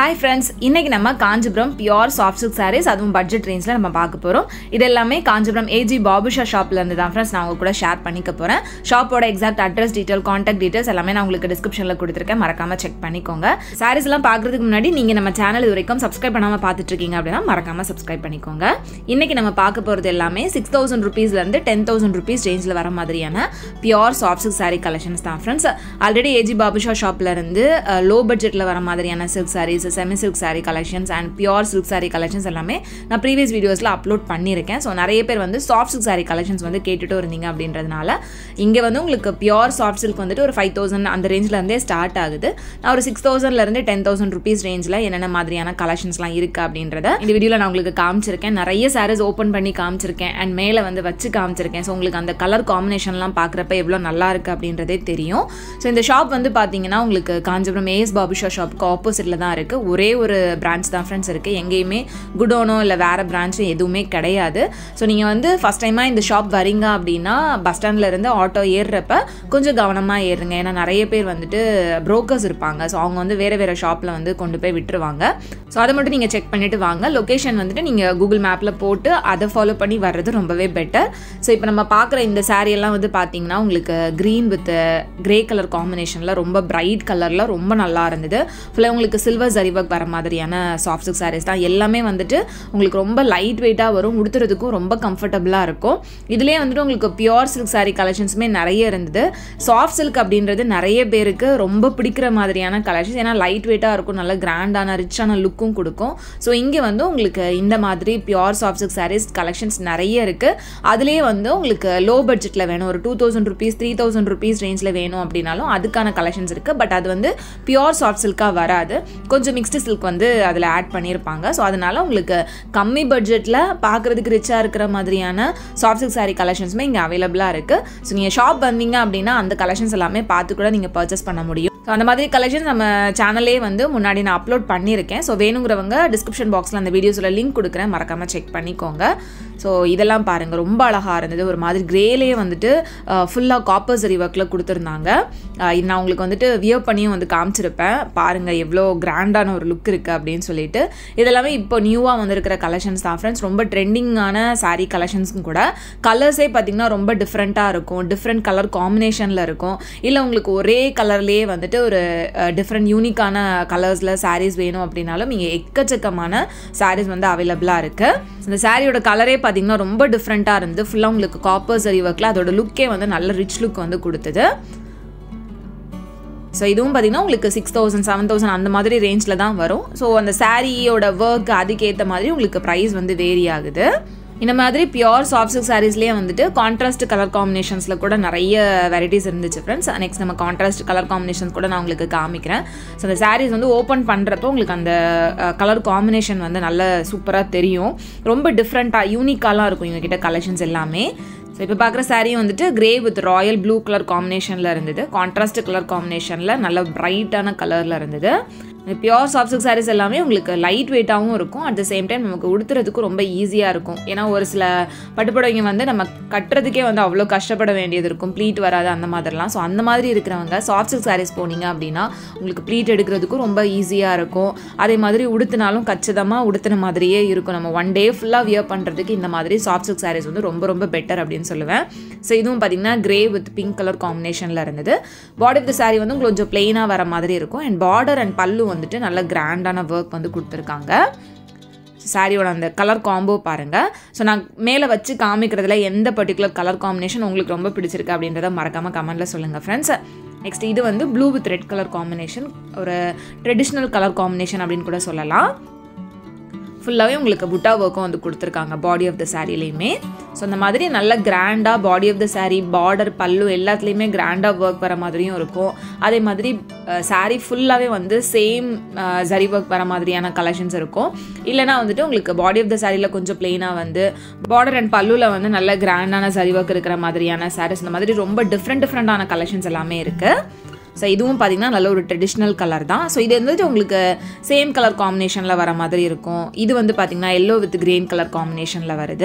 hi friends இன்னைக்கு நம்ம Kanchipuram pure soft silk saris அதுவும் பட்ஜெட் ரேஞ்சில் நம்ம பார்க்க போகிறோம் இது எல்லாமே காஞ்சிபுரம் ஏஜி பாபுஷா ஷாப்லேருந்து தான் ஃப்ரெண்ட்ஸ் நான் உங்க கூட ஷேர் பண்ணிக்க போகிறேன் ஷாப்போட exact address detail contact details எல்லாமே நான் உங்களுக்கு டிஸ்கிரிப்ஷனில் கொடுத்துருக்கேன் மறக்காம செக் பண்ணிக்கோங்க சாரீஸ் எல்லாம் பார்க்கறதுக்கு முன்னாடி நீங்கள் நம்ம சேனல் இது வரைக்கும் சப்ஸ்கிரைப் பண்ணாமல் பார்த்துட்டு இருக்கீங்க அப்படின்னா மறக்காம சப்ஸ்கிரைப் பண்ணிக்கோங்க இன்னைக்கு நம்ம பார்க்க போகிறது எல்லாமே சிக்ஸ் தௌசண்ட் ருபீஸ்லேருந்து டென் தௌசண்ட் ருபீஸ் ரேஞ்சில் வர மாதிரியான pure soft silk sari collections தான் ஃப்ரெண்ட்ஸ் ஆல்ரெடி ஏஜி பாபுஷா ஷாப்ல இருந்து லோ பட்ஜெட்டில் வர மாதிரியான silk saris semi silk sari collections and pure silk sari collections எல்லாமே நான் ப்ரீவியஸ் வீடியோஸில் அப்லோட் பண்ணியிருக்கேன் ஸோ நிறைய பேர் வந்து சாஃப்ட் சில்க் சாரீ கலெக்ஷன்ஸ் வந்து கேட்டுட்டு இருந்தீங்க அப்படின்றதுனால இங்கே வந்து உங்களுக்கு பியோர் சாஃப்ட் சில்க் வந்துட்டு ஒரு ஃபைவ் தௌசண்ட் அந்த ரேஞ்சில் இருந்தே ஸ்டார்ட் ஆகுது நான் ஒரு சிக்ஸ் தௌசண்ட்லேருந்து டென் தௌசண்ட் ருபீஸ் ரேஞ்சில் என்னென்ன மாதிரியான கலெக்ஷன்ஸ்லாம் இருக்குது அப்படின்றத இந்த வீடியோவில் நான் உங்களுக்கு காமிச்சிருக்கேன் நிறைய சாரீஸ் ஓப்பன் பண்ணி காமிச்சிருக்கேன் அண்ட் மேலே வந்து வச்சு காமிச்சிருக்கேன் ஸோ உங்களுக்கு அந்த கலர் காம்பினேஷன்லாம் பார்க்குறப்ப எவ்வளோ நல்லா இருக்குது அப்படின்றதே தெரியும் ஸோ இந்த ஷாப் வந்து பார்த்தீங்கன்னா உங்களுக்கு காஞ்சிபுரம் ஏஎஸ் பாபுஷா ஷாப்புக்கு ஆப்போசிட்டில் தான் இருக்குது ஒரே ஒரு பிரான்ச் தான் ஃப்ரெண்ட்ஸ் இருக்குது எங்கேயுமே குடோனோ இல்லை வேறு பிரான்ச்சும் எதுவுமே கிடையாது ஸோ நீங்கள் வந்து ஃபஸ்ட் டைமாக இந்த ஷாப் வரீங்க அப்படின்னா பஸ் ஸ்டாண்டில் இருந்து ஆட்டோ ஏறுறப்ப கொஞ்சம் கவனமாக ஏறுங்க ஏன்னா நிறைய பேர் வந்துட்டு புரோக்கர்ஸ் இருப்பாங்க ஸோ அவங்க வந்து வேறு வேறு ஷாப்பில் வந்து கொண்டு போய் விட்டுருவாங்க ஸோ அதை மட்டும் நீங்கள் செக் பண்ணிவிட்டு வாங்க லொக்கேஷன் வந்துட்டு நீங்கள் கூகுள் மேப்பில் போட்டு அதை ஃபாலோ பண்ணி வர்றது ரொம்பவே பெட்டர் ஸோ இப்போ நம்ம பார்க்குற இந்த saree எல்லாம் வந்து பார்த்தீங்கன்னா உங்களுக்கு க்ரீன் வித் கிரே கலர் காம்பினேஷனில் ரொம்ப பிரைட் கலரில் ரொம்ப நல்லா இருந்தது ஃபுல்லாக உங்களுக்கு சில்வர் ஜரி ஒர்க் வர மாதிரியான சாஃப்ட் சில்க் சாரீஸ் தான் எல்லாமே வந்துட்டு உங்களுக்கு ரொம்ப லைட் வெயிட்டாக வரும் உடுத்துறதுக்கும் ரொம்ப கம்ஃபர்டபுளாக இருக்கும் இதுலேயே வந்துட்டு உங்களுக்கு பியோர் சில்க் saree கலெக்ஷன்ஸுமே நிறைய இருந்தது சாஃப்ட் சில்க் அப்படின்றது நிறைய பேருக்கு ரொம்ப பிடிக்கிற மாதிரியான கலெக்ஷன்ஸ் ஏன்னா லைட் வெயிட்டாக இருக்கும் நல்ல கிராண்டான ரிச்சான லுக்கும் கொடுக்கும் ஸோ இங்கே வந்து உங்களுக்கு இந்த மாதிரி pure soft silk saris collections நிறைய இருக்குது அதுலேயே வந்து உங்களுக்கு லோ பட்ஜெட்டில் வேணும் ஒரு two thousand rupees three thousand rupees ரேஞ்சில் வேணும் அப்படின்னாலும் அதுக்கான கலெக்ஷன்ஸ் இருக்குது பட் அது வந்து பியோர் சாஃப்ட் சில்காக வராது கொஞ்சம் மிக்ஸ்டு சில்க் வந்து அதில் ஆட் பண்ணியிருப்பாங்க ஸோ அதனால உங்களுக்கு கம்மி பட்ஜெட்டில் பார்க்குறதுக்கு ரிச்சாக இருக்கிற மாதிரியான சாஃப்ட் சில்க் சாரீ கலெக்ஷன்ஸுமே இங்கே அவைலபிளாக இருக்குது ஸோ நீங்கள் ஷாப் வந்தீங்க அப்படின்னா அந்த கலெக்ஷன்ஸ் எல்லாமே பார்த்து கூட நீங்கள் பர்ச்சேஸ் பண்ண முடியும் ஸோ அந்த மாதிரி கலெக்ஷன்ஸ் நம்ம சேனலே வந்து முன்னாடி நான் அப்லோட் பண்ணியிருக்கேன் ஸோ வேணுங்கிறவங்க டிஸ்கிரிப்ஷன் பாக்ஸில் அந்த வீடியோஸில் லிங்க் கொடுக்குறேன் மறக்காமல் செக் பண்ணிக்கோங்க ஸோ இதெல்லாம் பாருங்கள் ரொம்ப அழகாக இருந்தது ஒரு மாதிரி கிரேலேயே வந்துட்டு ஃபுல்லாக காப்பர் சரி ஒர்க்கில் கொடுத்துருந்தாங்க அஹ் இது நான் உங்களுக்கு வந்துட்டு வியர் பண்ணியும் வந்து காமிச்சிருப்பேன் பாருங்கள் எவ்வளோ கிராண்டான ஒரு லுக் இருக்குது அப்படின்னு சொல்லிட்டு இதெல்லாமே இப்போ நியூவாக வந்திருக்கிற கலெக்ஷன்ஸ் தான் ஃப்ரெண்ட்ஸ் ரொம்ப ட்ரெண்டிங்கான saree கலெக்ஷன்ஸும் கூட கலர்ஸே பார்த்திங்கன்னா ரொம்ப டிஃப்ரெண்ட்டாக இருக்கும் டிஃப்ரெண்ட் கலர் காம்பினேஷனில் இருக்கும் இல்லை உங்களுக்கு ஒரே கலர்லேயே வந்துட்டு ஒரு டிஃப்ரெண்ட் யூனிக்கான கலர்ஸில் sarees வேணும் அப்படின்னாலும் இங்கே எக்கச்சக்கமான sarees வந்து அவைலபிளாக இருக்குது இந்த சாரியோட கலரே பார்த்தீங்கன்னா ரொம்ப டிஃப்ரெண்ட்டாக இருந்து ஃபுல்லாக உங்களுக்கு காப்பர் சரி ஒர்க்கில் அதோட லுக்கே வந்து நல்ல ரிச் லுக் வந்து கொடுத்தது ஸோ இதுவும் பார்த்தீங்கன்னா உங்களுக்கு சிக்ஸ் தௌசண்ட் செவன் தௌசண்ட் அந்த மாதிரி ரேஞ்சில் தான் வரும் ஸோ அந்த சாரியோட ஒர்க் அதுக்கேற்ற மாதிரி உங்களுக்கு ப்ரைஸ் வந்து வேரி ஆகுது இந்த மாதிரி பியோர் சாஃப்ட் சில்க் சாரீஸ்லேயே வந்துட்டு கான்ட்ராஸ்ட் கலர் காம்பினேஷன்ஸில் கூட நிறைய வெரைட்டிஸ் இருந்துச்சு ஃப்ரெண்ட்ஸ் நெக்ஸ்ட் நம்ம கான்ட்ராஸ்ட் கலர் காம்பினேஷன்ஸ் கூட நான் உங்களுக்கு காமிக்கிறேன் ஸோ அந்த சாரீஸ் வந்து ஓப்பன் பண்ணுறப்போ உங்களுக்கு அந்த கலர் காம்பினேஷன் வந்து நல்ல சூப்பராக தெரியும் ரொம்ப டிஃப்ரெண்ட்டாக யூனிக்காலாம் இருக்கும் இவங்ககிட்ட கலெக்ஷன்ஸ் எல்லாமே ஸோ இப்போ பார்க்குற சாரியும் வந்துட்டு grey with royal blue colour காம்பினேஷனில் இருந்தது கான்ட்ராஸ்ட் கலர் காம்பினேஷனில் நல்ல பிரைட்டான கலரில் இருந்தது பியோர் சாஃப்ட் சில்க் சாரீஸ் எல்லாமே உங்களுக்கு லைட் வெயிட்டாகவும் இருக்கும் அட் த சேம் டைம் நமக்கு உடுத்துறதுக்கும் ரொம்ப ஈஸியாக இருக்கும் ஏன்னா ஒரு சில பட்டுப்புடவைங்க வந்து நம்ம கட்டுறதுக்கே வந்து அவ்வளோ கஷ்டப்பட வேண்டியது இருக்கும் ப்ளீட் வராது அந்த மாதிரிலாம் ஸோ அந்த மாதிரி இருக்கிறவங்க சாஃப்ட் சில்க் சாரீஸ் போனீங்க அப்படின்னா உங்களுக்கு ப்ளீட் எடுக்கிறதுக்கும் ரொம்ப ஈஸியாக இருக்கும் அதே மாதிரி உடுத்தினாலும் கச்சிதமாக உடுத்தின மாதிரியே இருக்கும் நம்ம ஒன் டே ஃபுல்லாக வியர் பண்ணுறதுக்கு இந்த மாதிரி சாஃப்ட் சில்க் சாரீஸ் வந்து ரொம்ப ரொம்ப பெட்டர் அப்படின்னு சொல்லுவேன் ஸோ இதுவும் பார்த்தீங்கன்னா கிரே வித் பிங்க் கலர் காம்பினேஷனில் இருந்தது பாடி ஆஃப் த சாரீ வந்து கொஞ்சம் பிளெயினாக வர மாதிரி இருக்கும் அண்ட் பார்டர் அண்ட் பல்லு வந்துட்டு நல்ல கிராண்டான ஒர்க் வந்து கொடுத்துருக்காங்க சாரியோட அந்த கலர் காம்போ பாருங்கள் ஸோ நான் மேலே வச்சு காமிக்கிறதுல எந்த பர்டிகுலர் கலர் காம்பினேஷன் உங்களுக்கு ரொம்ப பிடிச்சிருக்கு அப்படின்றத மறக்காமல் கமெண்ட்டில் சொல்லுங்கள் ஃப்ரெண்ட்ஸ் நெக்ஸ்ட் இது வந்து blue with red colour combination ஒரு ட்ரெடிஷ்னல் கலர் காம்பினேஷன் அப்படின்னு கூட சொல்லலாம் ஃபுல்லாகவே உங்களுக்கு புட்டா ஒர்க்கும் வந்து கொடுத்துருக்காங்க பாடி ஆஃப் த சாரீலையுமே ஸோ அந்த மாதிரி நல்ல கிராண்டாக body of the sari border பல்லு எல்லாத்துலேயுமே கிராண்டாக ஒர்க் வர மாதிரியும் இருக்கும் அதே மாதிரி சாரீ ஃபுல்லாகவே வந்து சேம் ஜரி ஒர்க் வர மாதிரியான கலெக்ஷன்ஸ் இருக்கும் இல்லைனா வந்துட்டு உங்களுக்கு பாடி ஆஃப் த சாரியில் கொஞ்சம் பிளெயினாக வந்து பார்டர் அண்ட் பல்லுவில் வந்து நல்ல கிராண்டான ஜரி ஒர்க் இருக்கிற மாதிரியான சாரீஸ் இந்த மாதிரி ரொம்ப டிஃப்ரெண்ட் டிஃப்ரெண்ட்டான கலெக்ஷன்ஸ் எல்லாமே இருக்குது ஸோ இதுவும் பார்த்தீங்கன்னா நல்ல ஒரு ட்ரெடிஷ்னல் கலர் தான் ஸோ இது வந்துட்டு உங்களுக்கு சேம் கலர் காம்பினேஷனில் வர மாதிரி இருக்கும் இது வந்து பார்த்தீங்கன்னா எல்லோ வித் கிரீன் கலர் காம்பினேஷனில் வருது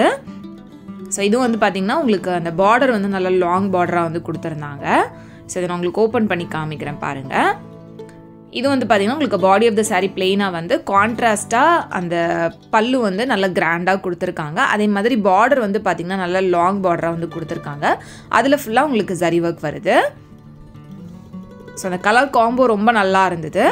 ஸோ இதுவும் வந்து பார்த்தீங்கன்னா உங்களுக்கு அந்த பார்டர் வந்து நல்ல லாங் பார்டராக வந்து கொடுத்துருந்தாங்க ஸோ இதை நான் உங்களுக்கு ஓப்பன் பண்ணி காமிக்கிறேன் பாருங்கள் இது வந்து பார்த்திங்கன்னா உங்களுக்கு பாடி ஆஃப் த saree பிளெயினாக வந்து கான்ட்ராஸ்ட்டாக அந்த பல்லு வந்து நல்ல கிராண்டாக கொடுத்துருக்காங்க அதே மாதிரி பார்டர் வந்து பார்த்திங்கன்னா நல்ல லாங் பார்டராக வந்து கொடுத்துருக்காங்க அதில் ஃபுல்லாக உங்களுக்கு ஜரி ஒர்க் வருது ஸோ அந்த கலர் காம்போ ரொம்ப நல்லா இருந்தது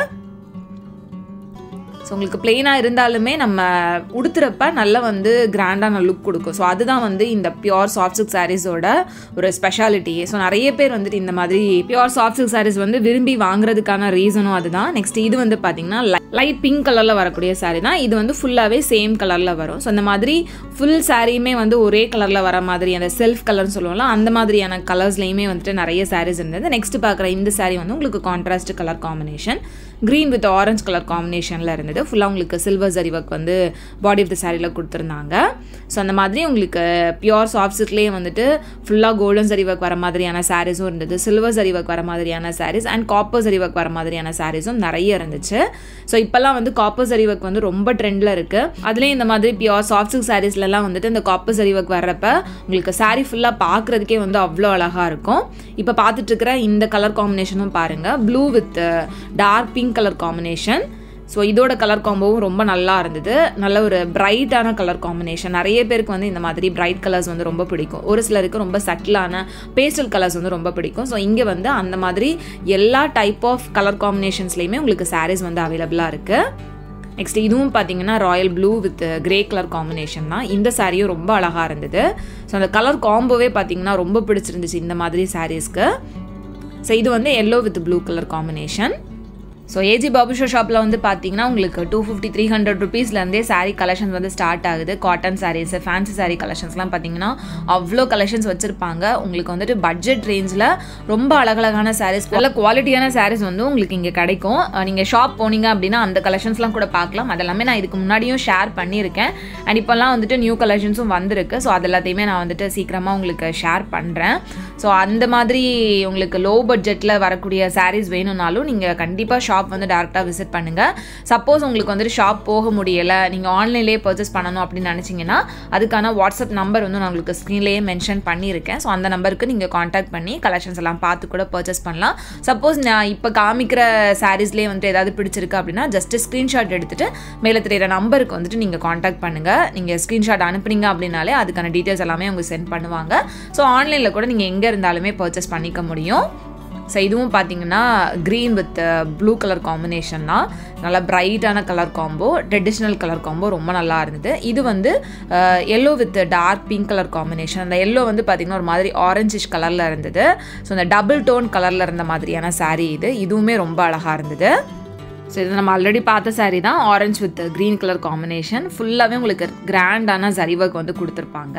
ஸோ உங்களுக்கு பிளெயினாக இருந்தாலுமே நம்ம உடுத்துறப்ப நல்லா வந்து கிராண்டான லுக் கொடுக்கும் ஸோ அதுதான் வந்து இந்த பியோர் சாஃப்ட் சில்க் சாரீஸோட ஒரு ஸ்பெஷாலிட்டி ஸோ நிறைய பேர் வந்துட்டு இந்த மாதிரி பியோர் சாஃப்ட் சில்க் சாரீஸ் வந்து விரும்பி வாங்குறதுக்கான ரீசனும் அதுதான் நெக்ஸ்ட் இது வந்து பார்த்தீங்கன்னா லைட் பிங்க் கலரில் வரக்கூடிய சாரீ தான் இது வந்து ஃபுல்லாகவே சேம் கலரில் வரும் ஸோ அந்த மாதிரி ஃபுல் சாரியுமே வந்து ஒரே கலரில் வர மாதிரி அந்த செல்ஃப் கலர்னு சொல்லுவோம்ல அந்த மாதிரியான கலர்ஸ்லையுமே வந்துட்டு நிறைய சாரீஸ் இருந்தது நெக்ஸ்ட் பார்க்குற இந்த சாரீ வந்து உங்களுக்கு contrast colour combination green with orange colour காம்பினேஷனில் இருந்தது ஃபுல்லாக உங்களுக்கு சில்வர் ஜரி ஒர்க் வந்து பாடி ஆஃப் த சாரியில் கொடுத்துருந்தாங்க ஸோ அந்த மாதிரி உங்களுக்கு பியோர் சாஃப்ட் சில்க்லேயே வந்துட்டு ஃபுல்லாக கோல்டன் ஜரி ஒர்க் வர மாதிரியான சாரீஸும் இருந்தது சில்வர் ஜரி ஒர்க் வர மாதிரியான saris and copper zari work வர மாதிரியான சாரீஸும் நிறைய இருந்துச்சு ஸோ இப்போல்லாம் வந்து காப்பர் ஜரி ஒர்க் வந்து ரொம்ப ட்ரெண்டில் இருக்குது அதுலேயும் இந்த மாதிரி பியோர் சாஃப்ட் சில்க் சாரீஸ்லலாம் வந்துட்டு இந்த காப்பர் ஜரி ஒர்க் வர்றப்ப உங்களுக்கு சாரீ ஃபுல்லாக பார்க்குறதுக்கே வந்து அவ்வளோ அழகாக இருக்கும் இப்போ பார்த்துட்டு இருக்கிற இந்த கலர் காம்பினேஷனும் பாருங்கள் blue with dark pink colour combination so இதோட கலர் காம்போவும் ரொம்ப நல்லா இருந்தது நல்ல ஒரு பிரைட்டான கலர் காம்பினேஷன் நிறைய பேருக்கு வந்து இந்த மாதிரி பிரைட் கலர்ஸ் வந்து ரொம்ப பிடிக்கும் ஒரு சிலருக்கு ரொம்ப சட்டிலான பேஸ்டல் கலர்ஸ் வந்து ரொம்ப பிடிக்கும் ஸோ இங்கே வந்து அந்த மாதிரி எல்லா டைப் ஆஃப் கலர் காம்பினேஷன்ஸ்லையுமே உங்களுக்கு சாரீஸ் வந்து அவைலபிளாக இருக்குது நெக்ஸ்ட் இதுவும் பார்த்தீங்கன்னா royal blue with grey colour combination தான் இந்த சாரியும் ரொம்ப அழகாக இருந்தது ஸோ அந்த கலர் காம்போவே பார்த்தீங்கன்னா ரொம்ப பிடிச்சிருந்துச்சு இந்த மாதிரி சாரீஸ்க்கு ஸோ இது வந்து yellow with blue colour combination so A G ஷாப்பில் வந்து பார்த்தீங்கன்னா உங்களுக்கு டூ ஃபிஃப்டி த்ரீ ஹண்ட்ரட் ருபீஸ்லேருந்தே சாரீ கலெக்ஷன்ஸ் வந்து ஸ்டார்ட் ஆகுது காட்டன் சாரீஸ் ஃபேன்சி சாரீ கலெக்ஷன்ஸ்லாம் பார்த்தீங்கன்னா அவ்வளோ கலெக்ஷன்ஸ் வச்சுருப்பாங்க உங்களுக்கு வந்துட்டு பட்ஜெட் ரேஞ்சில் ரொம்ப அழகழகான சாரீஸ் நல்ல குவாலிட்டியான சாரீஸ் வந்து உங்களுக்கு இங்கே கிடைக்கும் நீங்கள் ஷாப் போனீங்க அப்படின்னா அந்த கலெக்ஷன்ஸ்லாம் கூட பார்க்கலாம் அதெல்லாமே நான் இதுக்கு முன்னாடியும் ஷேர் பண்ணியிருக்கேன் அண்ட் இப்போல்லாம் வந்துட்டு நியூ கலெக்ஷன்ஸும் வந்திருக்கு ஸோ அது எல்லாத்தையுமே நான் வந்துட்டு சீக்கிரமாக உங்களுக்கு ஷேர் பண்ணுறேன் ஸோ அந்த மாதிரி உங்களுக்கு லோ பட்ஜெட்டில் வரக்கூடிய சாரீஸ் வேணும்னாலும் நீங்கள் கண்டிப்பாக ஷாப் வந்து டேரெக்டாக விசிட் பண்ணுங்கள் சப்போஸ் உங்களுக்கு வந்துட்டு ஷாப் போக முடியலை நீங்கள் ஆன்லைன்லேயே பர்ச்சேஸ் பண்ணணும் அப்படின்னு நினச்சிங்கன்னா அதுக்கான வாட்ஸ்அப் நம்பர் வந்து நான் உங்களுக்கு ஸ்க்ரீன்லேயே மென்ஷன் பண்ணியிருக்கேன் ஸோ அந்த நம்பருக்கு நீங்கள் காண்டாக்ட் பண்ணி கலெக்ஷன்ஸ் எல்லாம் பார்த்து கூட பர்ச்சேஸ் பண்ணலாம் சப்போஸ் நான் இப்போ காமிக்கிற சாரீஸ்லேயே வந்துட்டு ஏதாவது பிடிச்சிருக்கு அப்படின்னா ஜஸ்ட் ஸ்க்ரீன்ஷாட் எடுத்துகிட்டு மேலே தெரியிற நம்பருக்கு வந்துட்டு நீங்கள் காண்டாக்ட் பண்ணுங்கள் நீங்கள் ஸ்க்ரீன்ஷாட் அனுப்புனீங்க அப்படின்னாலே அதுக்கான டீட்டெயில்ஸ் எல்லாமே அவங்க சென்ட் பண்ணுவாங்க ஸோ ஆன்லைனில் கூட நீங்கள் எங்கே இருந்தாலுமே பர்ச்சேஸ் பண்ணிக்க முடியும் ஸோ இதுவும் பார்த்தீங்கன்னா green with blue colour combination தான் நல்லா பிரைட்டான colour combo traditional colour combo ரொம்ப நல்லா இருந்தது இது வந்து yellow with dark pink colour combination அந்த எல்லோ வந்து பார்த்திங்கன்னா ஒரு மாதிரி ஆரஞ்சிஷ் கலரில் இருந்தது ஸோ அந்த டபுள் டோன் கலரில் இருந்த மாதிரியான சாரீ இது இதுவுமே ரொம்ப அழகாக இருந்தது ஸோ இது நம்ம ஆல்ரெடி பார்த்த சாரீ தான் orange with green colour combination ஃபுல்லாகவே உங்களுக்கு கிராண்டான சரி ஒர்க் வந்து கொடுத்துருப்பாங்க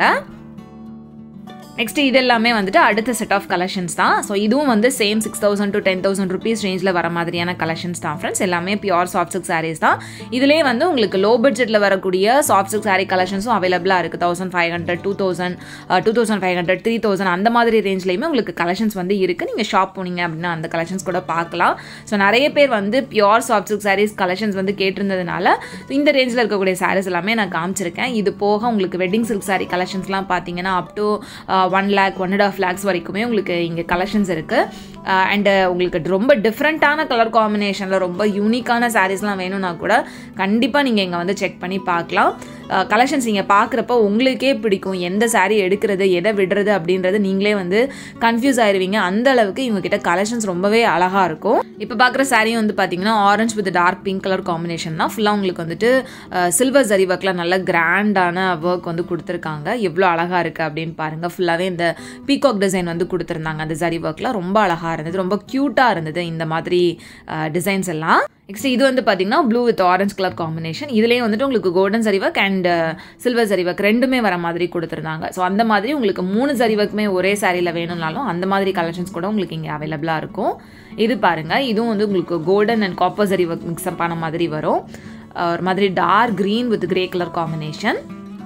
நெக்ஸ்ட் இது எல்லாமே வந்துட்டு அடுத்த செட் ஆஃப் கலெக்ஷன்ஸ் தான் ஸோ இதுவும் வந்து same six thousand to ten thousand rupees ரேஞ்சில் வர மாதிரியான கலெக்ஷன்ஸ் தான் ஃப்ரெண்ட்ஸ் எல்லாமே பியூர் சாஃப்ட் சில்க் சாரீஸ் தான் இதிலே வந்து உங்களுக்கு லோ பட்ஜெட்டில் வரக்கூடிய சாஃப்ட் சில்க் சாரீ கலெக்ஷன்ஸும் அவைலபிளாக இருக்குது thousand five hundred two thousand two thousand five hundred three thousand அந்த மாதிரி ரேஞ்ச்லேயுமே உங்களுக்கு கலெக்ஷன்ஸ் வந்து இருக்குது நீங்கள் ஷாப் போனீங்க அப்படின்னா அந்த கலெக்ஷன்ஸ் கூட பார்க்கலாம் ஸோ நிறைய பேர் வந்து pure soft silk saris collections வந்து கேட்டிருந்ததுனால இந்த ரேஞ்சில் இருக்கக்கூடிய சாரீஸ் எல்லாமே நான் காமிச்சிருக்கேன் இது போக உங்களுக்கு வெட்டிங் சில்க் சாரீ கலெக்ஷன்ஸ்லாம் பார்த்தீங்கன்னா up to one lakh one and half lakhs வரைக்குமே உங்களுக்கு இங்கே கலெக்ஷன்ஸ் இருக்குது அண்டு உங்களுக்கு ரொம்ப டிஃப்ரெண்ட்டான கலர் காம்பினேஷனில் ரொம்ப யூனிக்கான சாரீஸ்லாம் வேணும்னா கூட கண்டிப்பாக நீங்கள் இங்கே வந்து செக் பண்ணி பார்க்கலாம் கலெக்ஷன்ஸ் நீங்கள் பார்க்குறப்ப உங்களுக்கே பிடிக்கும் எந்த சாரீ எடுக்கிறது எதை விடுறது அப்படின்றது நீங்களே வந்து கன்ஃபியூஸ் ஆயிடுவீங்க அந்த அளவுக்கு இவங்ககிட்ட கலெக்ஷன்ஸ் ரொம்பவே அழகாக இருக்கும் இப்போ பார்க்குற சாரியும் வந்து பார்த்தீங்கன்னா orange with dark pink colour combination தான் ஃபுல்லாக உங்களுக்கு வந்துட்டு சில்வர் ஜரி ஒர்க்கில் நல்ல கிராண்டான ஒர்க் வந்து கொடுத்துருக்காங்க எவ்வளோ அழகாக இருக்குது அப்படின்னு பாருங்கள் ஃபுல்லாகவே இந்த பீகாக் டிசைன் வந்து கொடுத்துருந்தாங்க அந்த ஜரி ஒர்க்கில் ரொம்ப அழகாக இருந்தது ரொம்ப க்யூட்டாக இருந்தது இந்த மாதிரி டிசைன்ஸ் எல்லாம் நெக்ஸ்ட் இது வந்து பார்த்தீங்கன்னா blue with orange colour combination இதுலேயே வந்துட்டு உங்களுக்கு golden zari work and silver zari work ரெண்டுமே வர மாதிரி கொடுத்துருந்தாங்க ஸோ அந்த மாதிரி உங்களுக்கு மூணு ஜரி ஒர்க்குமே ஒரே சாரியில் வேணும்னாலும் அந்த மாதிரி கலெக்ஷன்ஸ் கூட உங்களுக்கு இங்கே அவைலபிளாக இருக்கும் இது பாருங்கள் இதுவும் வந்து உங்களுக்கு golden and copper zari work mix up ஆன மாதிரி வரும் ஒரு மாதிரி dark green with grey colour combination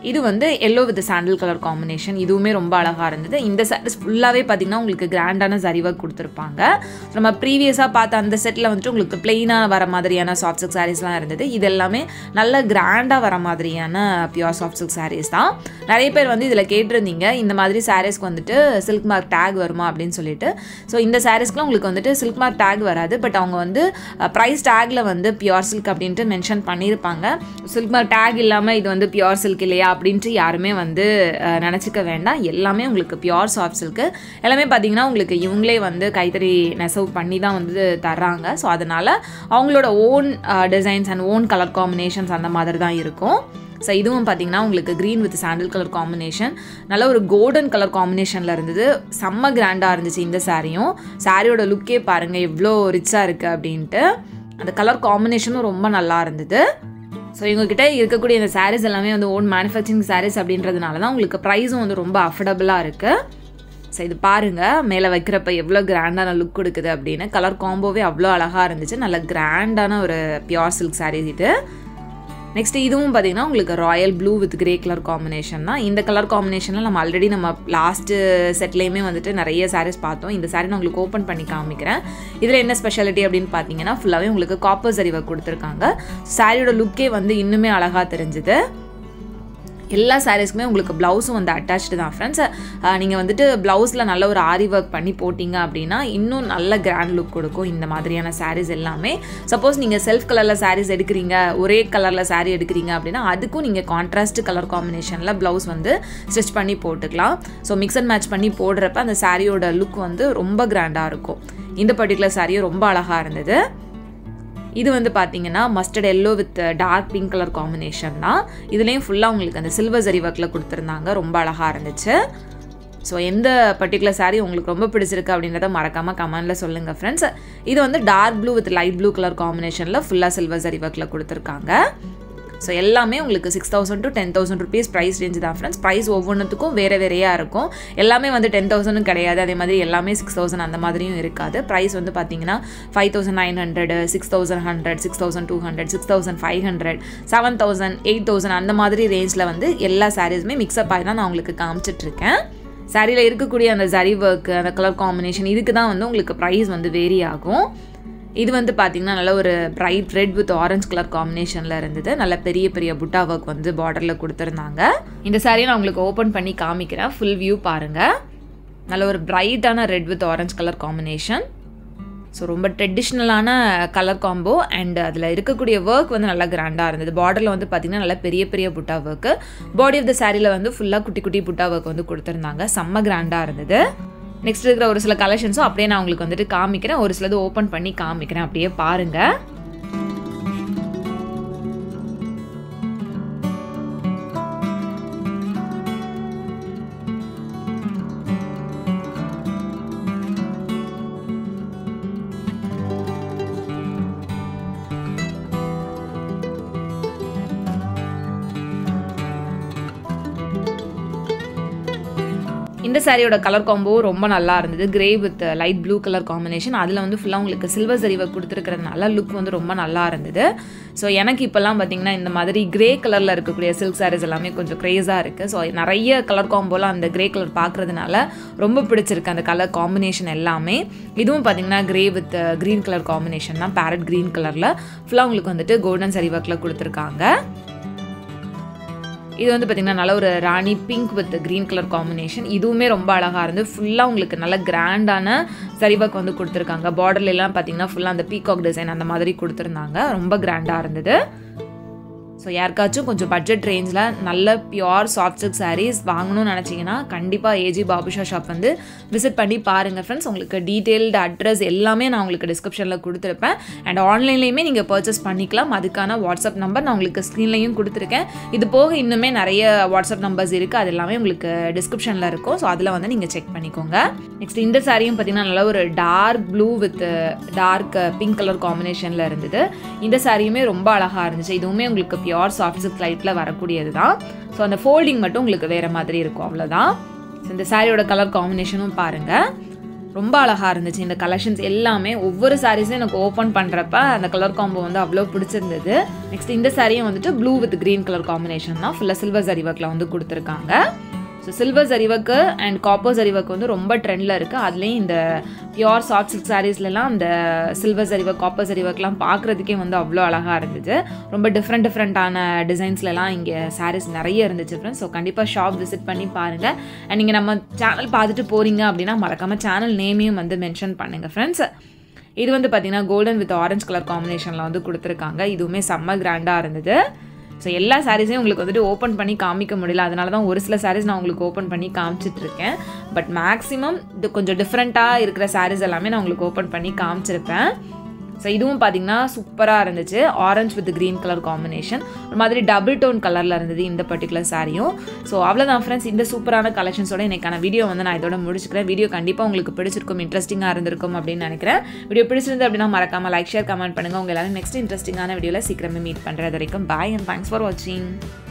இது வந்து yellow with sandal colour combination இதுவுமே ரொம்ப அழகாக இருந்தது இந்த சாரீஸ் ஃபுல்லாகவே பார்த்தீங்கன்னா உங்களுக்கு கிராண்டான சரி ஒர்க் கொடுத்துருப்பாங்க நம்ம ப்ரீவியஸாக பார்த்த அந்த செட்டில் வந்துட்டு உங்களுக்கு பிளெயினாக வர மாதிரியான சாஃப்ட் சில்க் சாரீஸ்லாம் இருந்தது இது எல்லாமே நல்ல கிராண்டாக வர மாதிரியான பியூர் சாஃப்ட் சில்க் சாரீஸ் தான் நிறைய பேர் வந்து இதில் கேட்டிருந்தீங்க இந்த மாதிரி சாரீஸ்க்கு வந்துட்டு சில்க் மார்க் டேக் வருமா அப்படின்னு சொல்லிட்டு ஸோ இந்த சாரீஸ்க்குலாம் உங்களுக்கு வந்துட்டு சில்க் மார்க் டேக் வராது பட் அவங்க வந்து ப்ரைஸ் டேக்கில் வந்து பியூர் சில்க் அப்படின்ட்டு மென்ஷன் பண்ணியிருப்பாங்க சில்க் மார்க் டேக் இல்லாமல் இது வந்து பியூர் சில்க் இல்லையா அப்படின்ட்டு யாருமே வந்து அஹ், நினச்சிக்க வேண்டாம் எல்லாமே உங்களுக்கு பியூர் சாஃப்ட் சில்க்கு எல்லாமே பார்த்தீங்கன்னா உங்களுக்கு இவங்களே வந்து கைத்தறி நெசவு பண்ணி தான் வந்து தர்றாங்க ஸோ அதனால் அவங்களோட own designs and own colour combinations அந்த மாதிரி தான் இருக்கும் ஸோ இதுவும் பார்த்தீங்கன்னா உங்களுக்கு green with sandal colour combination நல்ல ஒரு கோல்டன் கலர் காம்பினேஷனில் இருந்தது செம்ம கிராண்டாக இருந்துச்சு இந்த சாரியும் சாரியோட லுக்கே பாருங்கள் எவ்வளோ ரிச்சாக இருக்குது அப்படின்ட்டு அந்த கலர் காம்பினேஷனும் ரொம்ப நல்லா இருந்தது ஸோ இவங்ககிட்ட இருக்கக்கூடிய இந்த சாரீஸ் எல்லாமே வந்து ஓன் மேனுஃபேக்சரிங் சாரீஸ் அப்படின்றதுனால தான் உங்களுக்கு ப்ரைஸும் வந்து ரொம்ப அஃபோர்டபுளாக இருக்குது ஸோ இது பாருங்கள் மேலே வைக்கிறப்ப எவ்வளோ கிராண்டான லுக் கொடுக்குது அப்படின்னு கலர் காம்போவே அவ்வளோ அழகாக இருந்துச்சு நல்ல கிராண்டான ஒரு பியோர் சில்க் சாரீஸ் இது நெக்ஸ்ட் இதுவும் பார்த்தீங்கன்னா உங்களுக்கு royal blue with grey colour combination தான் இந்த கலர் காம்பினேஷனில் நம்ம ஆல்ரெடி நம்ம லாஸ்ட்டு செட்லேயுமே வந்துட்டு நிறைய சாரீஸ் பார்த்தோம் இந்த சாரீ நான் உங்களுக்கு ஓப்பன் பண்ணி காமிக்கிறேன் இதில் என்ன ஸ்பெஷாலிட்டி அப்படின்னு பார்த்தீங்கன்னா ஃபுல்லாகவே உங்களுக்கு காப்பர் சரிவை கொடுத்துருக்காங்க சாரியோட லுக்கே வந்து இன்னுமே அழகாக தெரிஞ்சுது எல்லா சாரீஸ்க்குமே உங்களுக்கு ப்ளவுஸும் வந்து அட்டாச்சு தான் ஃப்ரெண்ட்ஸ் நீங்கள் வந்துட்டு ப்ளவுஸில் நல்ல ஒரு ஆரி ஒர்க் பண்ணி போட்டிங்க அப்படின்னா இன்னும் நல்ல கிராண்ட் லுக் கொடுக்கும் இந்த மாதிரியான சாரீஸ் எல்லாமே சப்போஸ் நீங்கள் செல்ஃப் கலரில் சாரீஸ் எடுக்கிறீங்க ஒரே கலரில் சாரீ எடுக்கிறீங்க அப்படின்னா அதுக்கும் நீங்கள் கான்ட்ராஸ்ட் கலர் காம்பினேஷனில் ப்ளவுஸ் வந்து ஸ்டிச் பண்ணி போட்டுக்கலாம் ஸோ மிக்ஸ் அண்ட் மேட்ச் பண்ணி போடுறப்ப அந்த சாரியோட லுக் வந்து ரொம்ப கிராண்டாக இருக்கும் இந்த பர்டிகுலர் சாரியும் ரொம்ப அழகாக இருந்தது இது வந்து பார்த்தீங்கன்னா mustard yellow with dark pink colour combination தான் இதுலேயும் ஃபுல்லாக உங்களுக்கு அந்த சில்வர் ஜரி ஒர்க்கில் கொடுத்துருந்தாங்க ரொம்ப அழகாக இருந்துச்சு ஸோ எந்த பர்டிகுலர் saree உங்களுக்கு ரொம்ப பிடிச்சிருக்கு அப்படின்றத மறக்காமல் கமெண்டில் சொல்லுங்கள் ஃப்ரெண்ட்ஸ் இது வந்து dark blue with light blue colour காம்பினேஷனில் ஃபுல்லாக சில்வர் ஜரி ஒர்க்கில் கொடுத்துருக்காங்க ஸோ எல்லாமே உங்களுக்கு six thousand to ten thousand rupees price range தான் ஃப்ரெண்ட்ஸ் ப்ரைஸ் ஒவ்வொன்றுத்துக்கும் வேறு வேறையாக இருக்கும் எல்லாமே வந்து டென் தௌசண்டும் கிடையாது அதே மாதிரி எல்லாமே சிக்ஸ் தௌசண்ட் அந்த மாதிரியும் இருக்காது ப்ரைஸ் வந்து பார்த்தீங்கன்னா five thousand nine hundred six thousand hundred six thousand two hundred six thousand five hundred seven thousand eight thousand அந்த மாதிரி ரேஞ்சில் வந்து எல்லா சாரீஸுமே மிக்ஸ்அப் ஆகி தான் நான் உங்களுக்கு காமிச்சிட்ருக்கேன் சாரியில் இருக்கக்கூடிய அந்த ஜரி ஒர்க்கு அந்த கலர் காம்பினேஷன் இதுக்கு தான் வந்து உங்களுக்கு ப்ரைஸ் வந்து வேரி ஆகும் இது வந்து பார்த்தீங்கன்னா நல்ல ஒரு bright red with orange colour காம்பினேஷனில் இருந்தது நல்ல பெரிய பெரிய புட்டா ஒர்க் வந்து பார்டரில் கொடுத்துருந்தாங்க இந்த சாரியை நான் உங்களுக்கு ஓப்பன் பண்ணி காமிக்கிறேன் ஃபுல் வியூ பாருங்கள் நல்ல ஒரு பிரைட்டான red with orange colour combination so ரொம்ப ட்ரெடிஷ்னலான கலர் காம்போ அண்ட் அதில் இருக்கக்கூடிய ஒர்க் வந்து நல்லா கிராண்டாக இருந்தது பார்டரில் வந்து பார்த்திங்கன்னா நல்லா பெரிய பெரிய புட்டா ஒர்க்கு பாடி ஆஃப் த சாரியில் வந்து ஃபுல்லாக குட்டி குட்டி புட்டா ஒர்க் வந்து கொடுத்துருந்தாங்க செம்ம கிராண்டாக இருந்தது நெக்ஸ்ட் இருக்கிற ஒரு சில கலெக்ஷன்ஸும் அப்படியே நான் உங்களுக்கு வந்துட்டு காமிக்கிறேன் ஒரு சிலது ஓப்பன் பண்ணி காமிக்கிறேன் அப்படியே பாருங்கள் இந்த சாரியோட கலர் காம்போ ரொம்ப நல்லா இருந்தது grey with light blue colour combination அதில் வந்து ஃபுல்லாக உங்களுக்கு சில்வர் சரிவை கொடுத்துருக்கிறதுனால லுக் வந்து ரொம்ப நல்லா இருந்தது ஸோ எனக்கு இப்போல்லாம் பார்த்தீங்கன்னா இந்த மாதிரி கிரே கலரில் இருக்கக்கூடிய சில்க் சாரீஸ் எல்லாமே கொஞ்சம் க்ரேஸாக இருக்குது ஸோ நிறைய கலர் காம்போலாம் அந்த கிரே கலர் பார்க்குறதுனால ரொம்ப பிடிச்சிருக்கு அந்த கலர் காம்பினேஷன் எல்லாமே இதுவும் பார்த்தீங்கன்னா grey with green colour combination தான் பேரட் க்ரீன் கலரில் ஃபுல்லாக உங்களுக்கு வந்துட்டு கோல்டன் சரி ஒர்க்கில் கொடுத்துருக்காங்க இது வந்து பார்த்திங்கன்னா நல்ல ஒரு rani pink with green colour combination இதுவுமே ரொம்ப அழகாக இருந்து ஃபுல்லாக உங்களுக்கு நல்ல கிராண்டான சரிபாக் வந்து கொடுத்துருக்காங்க பார்டர்லாம் பார்த்தீங்கன்னா ஃபுல்லாக அந்த பீகாக் டிசைன் அந்த மாதிரி கொடுத்துருந்தாங்க ரொம்ப கிராண்டாக இருந்தது ஸோ யாருக்காச்சும் கொஞ்சம் பட்ஜெட் ரேஞ்சில் நல்ல பியோர் சாஃப்ட் சில்க் சாரீஸ் வாங்கணும்னு நினச்சிங்கன்னா கண்டிப்பாக ஏஜி பாபுஷா ஷாப் வந்து விசிட் பண்ணி பாருங்கள் ஃப்ரெண்ட்ஸ் உங்களுக்கு டீட்டெயில்டு அட்ரஸ் எல்லாமே நான் உங்களுக்கு டிஸ்கிரிப்ஷனில் கொடுத்துருப்பேன் அண்ட் ஆன்லைன்லேயுமே நீங்கள் பர்ச்சேஸ் பண்ணிக்கலாம் அதுக்கான வாட்ஸ்அப் நம்பர் நான் உங்களுக்கு ஸ்க்ரீன்லையும் கொடுத்துருக்கேன் இது போக இன்னுமே நிறைய வாட்ஸ்அப் நம்பர்ஸ் இருக்குது அது எல்லாமே உங்களுக்கு டிஸ்கிரிப்ஷனில் இருக்கும் ஸோ அதில் வந்து நீங்கள் செக் பண்ணிக்கோங்க நெக்ஸ்ட் இந்த சாரியும் பார்த்தீங்கன்னா நல்ல ஒரு dark blue with dark pink colour காம்பினேஷனில் இருந்தது இந்த சாரியுமே ரொம்ப அழகாக இருந்துச்சு இதுவுமே உங்களுக்கு பியோர் சாஃப்ட் சில்க் லைட்டில் வரக்கூடியது தான் ஸோ அந்த ஃபோல்டிங் மட்டும் உங்களுக்கு வேறு மாதிரி இருக்கும் அவ்வளோதான் ஸோ இந்த சாரியோட கலர் காம்பினேஷனும் பாருங்கள் ரொம்ப அழகாக இருந்துச்சு இந்த கலெக்ஷன்ஸ் எல்லாமே ஒவ்வொரு சாரீஸும் எனக்கு ஓப்பன் பண்ணுறப்ப அந்த கலர் காம்போ வந்து அவ்வளோ பிடிச்சிருந்தது நெக்ஸ்ட் இந்த சாரியும் வந்துட்டு blue with green colour combination தான் ஃபுல்லாக சில்வர் சரி ஒர்க்கில் வந்து கொடுத்துருக்காங்க so silver zari work and copper zari work வந்து ரொம்ப ட்ரெண்டில் இருக்குது அதுலேயும் இந்த பியோர் சாஃப்ட் சில்க் சாரீஸ்லலாம் அந்த சில்வர் சரி ஒர்க் காப்பர் சரி ஒர்க்லாம் பார்க்குறதுக்கே வந்து அவ்வளோ அழகாக இருந்துச்சு ரொம்ப டிஃப்ரெண்ட் டிஃப்ரெண்ட்டான டிசைன்ஸ்லலாம் இங்கே சாரீஸ் நிறைய இருந்துச்சு ஃப்ரெண்ட்ஸ் ஸோ கண்டிப்பாக ஷாப் விசிட் பண்ணி பாருங்கள் அண்ட் நீங்கள் நம்ம சேனல் பார்த்துட்டு போகிறீங்க அப்படின்னா மறக்காமல் சேனல் நேமையும் வந்து மென்ஷன் பண்ணுங்கள் ஃப்ரெண்ட்ஸ் இது வந்து பார்த்தீங்கன்னா கோல்டன் வித் ஆரஞ்சு கலர் காம்பினேஷனில் வந்து கொடுத்துருக்காங்க இதுவுமே செம்ம கிராண்டாக இருந்தது ஸோ எல்லா சாரீஸையும் உங்களுக்கு வந்துட்டு ஓப்பன் பண்ணி காமிக்க முடியல அதனால தான் ஒரு சில சாரீஸ் நான் உங்களுக்கு ஓப்பன் பண்ணி காமிச்சிட்டு இருக்கேன் பட் மேக்ஸிமம் இது கொஞ்சம் டிஃப்ரெண்ட்டாக இருக்கிற சாரீஸ் எல்லாமே நான் உங்களுக்கு ஓப்பன் பண்ணி காமிச்சிருப்பேன் ஸோ இதுவும் பார்த்தீங்கன்னா சூப்பராக இருந்துச்சு orange with green colour combination ஒரு மாதிரி டபுள் டோன் கலரில் இருந்தது இந்த பர்டிகுலர் சாரியும் ஸோ அவ்வளோதான் ஃப்ரெண்ட்ஸ் இந்த சூப்பரான கலெக்ஷன்ஸோட எனக்கான வீடியோ வந்து நான் இதோட முடிச்சுக்கிறேன் வீடியோ கண்டிப்பாக உங்களுக்கு பிடிச்சிருக்கும் இன்ட்ரெஸ்டிங்காக இருந்திருக்கும் அப்படின்னு நினைக்கிறேன் வீடியோ பிடிச்சிருந்து அப்படின்னா மறக்காமல் லைக் ஷேர் கமெண்ட் பண்ணுங்கள் உங்கள் எல்லாரும் நெக்ஸ்ட் இன்ட்ரெஸ்டிங்கான வீடியோவில் சீக்கிரமே மீட் பண்ணுறது வரைக்கும் பாய் அண்ட் தேங்க்ஸ் ஃபார் வாட்சிங்